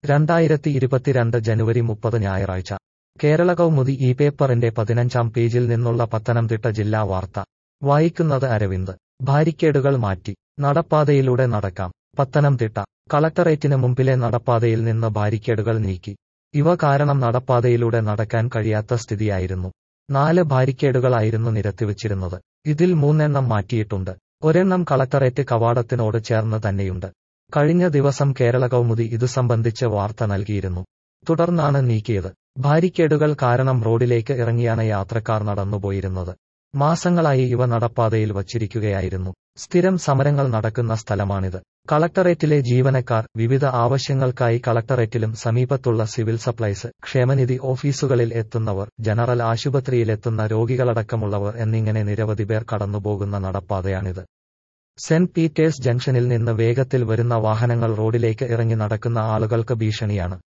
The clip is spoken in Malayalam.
രണ്ടായിരത്തി ഇരുപത്തിരണ്ട് ജനുവരി മുപ്പത് ഞായറാഴ്ച കേരള കൗമുദി ഈ പേപ്പറിന്റെ പതിനഞ്ചാം പേജിൽ നിന്നുള്ള പത്തനംതിട്ട ജില്ലാ വാർത്ത വായിക്കുന്നത് അരവിന്ദ് ബാരിക്കേഡുകൾ മാറ്റി നടപ്പാതയിലൂടെ നടക്കാം പത്തനംതിട്ട കളക്ടറേറ്റിന് മുമ്പിലെ നടപ്പാതയിൽ നിന്ന് ബാരിക്കേഡുകൾ നീക്കി ഇവ കാരണം നടപ്പാതയിലൂടെ നടക്കാൻ കഴിയാത്ത സ്ഥിതിയായിരുന്നു നാല് ബാരിക്കേഡുകളായിരുന്നു നിരത്തിവച്ചിരുന്നത് ഇതിൽ മൂന്നെണ്ണം മാറ്റിയിട്ടുണ്ട് ഒരെണ്ണം കളക്ടറേറ്റ് കവാടത്തിനോട് ചേർന്ന് തന്നെയുണ്ട് കഴിഞ്ഞ ദിവസം കേരള കൗമുദി ഇതു സംബന്ധിച്ച് വാർത്ത നൽകിയിരുന്നു തുടർന്നാണ് നീക്കിയത് ബാരിക്കേഡുകൾ കാരണം റോഡിലേക്ക് ഇറങ്ങിയാണ് യാത്രക്കാർ നടന്നുപോയിരുന്നത് മാസങ്ങളായി ഇവ നടപ്പാതയിൽ വച്ചിരിക്കുകയായിരുന്നു സ്ഥിരം സമരങ്ങൾ നടക്കുന്ന സ്ഥലമാണിത് കളക്ടറേറ്റിലെ ജീവനക്കാർ വിവിധ ആവശ്യങ്ങൾക്കായി കളക്ടറേറ്റിലും സമീപത്തുള്ള സിവിൽ സപ്ലൈസ് ക്ഷേമനിധി ഓഫീസുകളിൽ എത്തുന്നവർ ജനറൽ ആശുപത്രിയിലെത്തുന്ന രോഗികളടക്കമുള്ളവർ എന്നിങ്ങനെ നിരവധി പേർ കടന്നുപോകുന്ന നടപ്പാതയാണിത് സെന്റ് പീറ്റേഴ്സ് ജംഗ്ഷനിൽ നിന്ന് വേഗത്തിൽ വരുന്ന വാഹനങ്ങൾ റോഡിലേക്ക് ഇറങ്ങി നടക്കുന്ന ആളുകൾക്ക് ഭീഷണിയാണ്